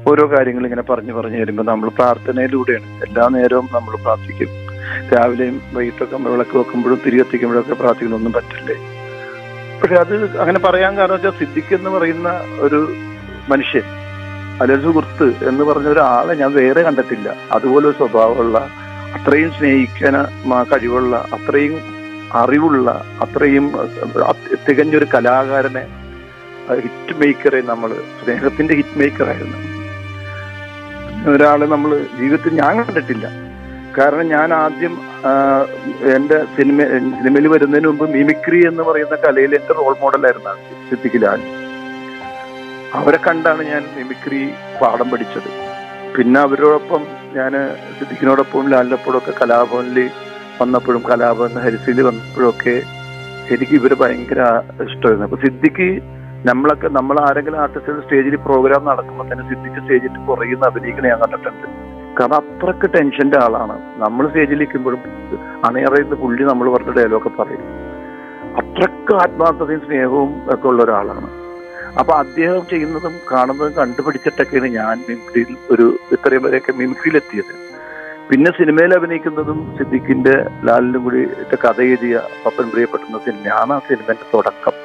ഓരോ കാര്യങ്ങൾ ഇങ്ങനെ പറഞ്ഞു പറഞ്ഞു വരുമ്പോൾ നമ്മൾ പ്രാർത്ഥനയിലൂടെയാണ് എല്ലാ നേരവും നമ്മൾ പ്രാർത്ഥിക്കും രാവിലെയും വൈകിട്ടൊക്കെ നമ്മൾ വിളക്ക് വെക്കുമ്പോഴും തിരി കത്തിക്കുമ്പോഴൊക്കെ പ്രാർത്ഥിക്കുന്നൊന്നും പറ്റില്ലേ പക്ഷെ അത് അങ്ങനെ പറയാൻ കാരണം വെച്ചാൽ സിദ്ദിഖ് എന്ന് പറയുന്ന ഒരു മനുഷ്യൻ അലൊരു സുഹൃത്ത് എന്ന് പറഞ്ഞ ഒരാളെ ഞാൻ വേറെ കണ്ടിട്ടില്ല അതുപോലെ ഒരു സ്വഭാവമുള്ള അത്രയും സ്നേഹിക്കാൻ മ- കഴിവുള്ള അത്രയും അറിവുള്ള അത്രയും അഹ് തികഞ്ഞൊരു കലാകാരനെ ഹിറ്റ് മേക്കറെ നമ്മൾ സ്നേഹത്തിന്റെ ഹിറ്റ് മേക്കറായിരുന്നു ഒരാളെ നമ്മൾ ജീവിതത്തിൽ ഞാൻ കണ്ടിട്ടില്ല കാരണം ഞാൻ ആദ്യം ആ, എന്റെ സിനിമ സിനിമയിൽ വരുന്നതിന് മുമ്പ് മിമിക്രി എന്ന് പറയുന്ന കലയിൽ എന്റെ റോൾ മോഡലായിരുന്നു സിദ്ദിഖ് ലാൽ അവരെ കണ്ടാണ് ഞാൻ മിമിക്രി പാഠം പഠിച്ചത് പിന്നെ അവരോടൊപ്പം ഞാൻ സിദ്ദിഖിനോടൊപ്പം ലാലിനൊപ്പം ഒക്കെ കലാഭവനിൽ വന്നപ്പോഴും കലാഭവൻ ഹരിസിൽ വന്നപ്പോഴും ഒക്കെ എനിക്ക് ഇവര് ഭയങ്കര ഇഷ്ടമായിരുന്നു അപ്പൊ സിദ്ദിഖ് നമ്മളൊക്കെ നമ്മൾ ആരെങ്കിലും ആർട്ടിസ്റ്റുകൾ സ്റ്റേജിൽ പ്രോഗ്രാം നടക്കുമ്പോൾ തന്നെ സിദ്ദിഖ് സ്റ്റേജിൽ പുറയുന്ന അഭിനയിക്കണ ഞാൻ കണ്ടിട്ടുണ്ട് കാരണം അത്രക്ക് ടെൻഷന്റെ ആളാണ് നമ്മൾ സ്റ്റേജിൽ നിൽക്കുമ്പോഴും അണയറയുന്ന പുള്ളി നമ്മൾ പറഞ്ഞ ഡയലോഗൊക്കെ പറയും അത്രക്ക് ആത്മാർത്ഥതയും സ്നേഹവും ഒക്കെ ഉള്ള ഒരാളാണ് അപ്പൊ അദ്ദേഹം ചെയ്യുന്നതും കാണുന്നതും കണ്ടുപിടിച്ചിട്ടൊക്കെയാണ് ഞാൻ മിമിക്രിയിൽ ഒരു ഇത്രയും വരെയൊക്കെ മിമിക്രിയിൽ എത്തിയത് പിന്നെ സിനിമയിൽ അഭിനയിക്കുന്നതും സിദ്ദിഖിന്റെ ലാലിനും കൂടി ഇട്ട് കഥ എഴുതിയ പപ്പൻ പ്രിയപ്പെടുന്ന സിനിമയാണ് ആ സിനിമന്റെ തുടക്കം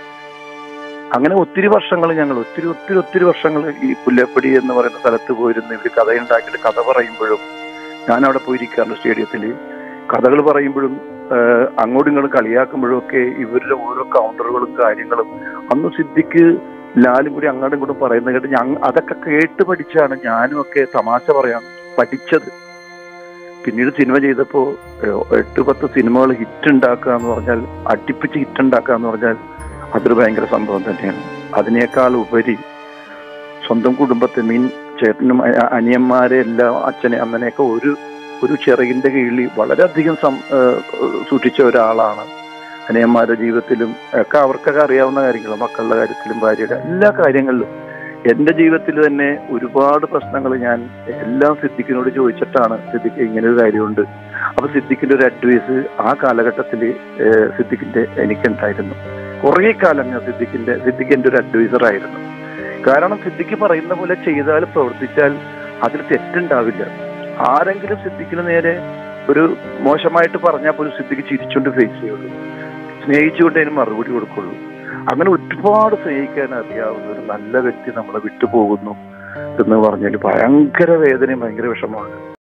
അങ്ങനെ ഒത്തിരി വർഷങ്ങൾ ഞങ്ങൾ ഒത്തിരി ഒത്തിരി ഒത്തിരി വർഷങ്ങൾ ഈ പുല്ലപ്പടി എന്ന് പറയുന്ന സ്ഥലത്ത് പോയിരുന്ന് ഇവർ കഥയുണ്ടാക്കിയിട്ട് കഥ പറയുമ്പോഴും ഞാൻ അവിടെ പോയിരിക്കാറുണ്ട് സ്റ്റേഡിയത്തിൽ കഥകൾ പറയുമ്പോഴും ആഹ് അങ്ങോട്ടും ഇങ്ങോട്ടും കളിയാക്കുമ്പോഴും ഒക്കെ ഇവരുടെ ഓരോ കൗണ്ടറുകളും കാര്യങ്ങളും അന്ന് സിദ്ദിഖ് ലാലും കൂടി അങ്ങോട്ടും ഇങ്ങോട്ടും പറയുന്നത് കേട്ട് ഞങ്ങ അതൊക്കെ കേട്ട് പഠിച്ചാണ് ഞാനും ഒക്കെ തമാശ പറയാൻ പഠിച്ചത് പിന്നീട് സിനിമ ചെയ്തപ്പോ ഏഹ് എട്ട് പത്ത് സിനിമകൾ ഹിറ്റ് ഉണ്ടാക്കുക എന്ന് പറഞ്ഞാൽ അടിപ്പിച്ച് ഹിറ്റ് ഉണ്ടാക്കുക എന്ന് പറഞ്ഞാൽ അതൊരു ഭയങ്കര സംഭവം തന്നെയാണ് അതിനേക്കാൾ ഉപരി സ്വന്തം കുടുംബത്തെ മീൻ ചേട്ടനും അ- അനിയന്മാരെ എല്ലാം അച്ഛനെ അമ്മനെയൊക്കെ ഒരു ഒരു ചിറകിന്റെ കീഴിൽ വളരെയധികം സം ഏഹ് സൂക്ഷിച്ച ഒരാളാണ് അനിയന്മാരുടെ ജീവിതത്തിലും ഒക്കെ അവർക്കൊക്കെ അറിയാവുന്ന കാര്യങ്ങൾ മക്കളുടെ കാര്യത്തിലും ഭാര്യയുടെ എല്ലാ കാര്യങ്ങളിലും എന്റെ ജീവിതത്തിൽ തന്നെ ഒരുപാട് പ്രശ്നങ്ങൾ ഞാൻ എല്ലാം സിദ്ദിഖിനോട് ചോദിച്ചിട്ടാണ് സിദ്ദിഖ് ഇങ്ങനെ ഒരു കാര്യമുണ്ട് അപ്പൊ സിദ്ദിഖിന്റെ ഒരു അഡ്വൈസ് ആ കാലഘട്ടത്തിൽ സിദ്ദിഖിന്റെ എനിക്കുണ്ടായിരുന്നു കുറേ കാലം ഞാൻ സിദ്ദിഖിന്റെ സിദ്ദിഖിന്റെ ഒരു അഡ്വൈസർ ആയിരുന്നു കാരണം സിദ്ദിഖ് പറയുന്ന പോലെ ചെയ്താൽ പ്രവർത്തിച്ചാൽ അതിൽ തെറ്റുണ്ടാവില്ല ആരെങ്കിലും സിദ്ദിഖിന് നേരെ ഒരു മോശമായിട്ട് പറഞ്ഞാൽ പോലും സിദ്ദിഖ് ചിരിച്ചുകൊണ്ട് ഫേസ് ചെയ്യുള്ളൂ സ്നേഹിച്ചുകൊണ്ട് അതിന് മറുപടി കൊടുക്കുള്ളൂ അങ്ങനെ ഒരുപാട് സ്നേഹിക്കാൻ അറിയാവുന്ന ഒരു നല്ല വ്യക്തി നമ്മളെ വിട്ടുപോകുന്നു എന്ന് പറഞ്ഞാൽ ഭയങ്കര വേദനയും ഭയങ്കര വിഷമമാണ്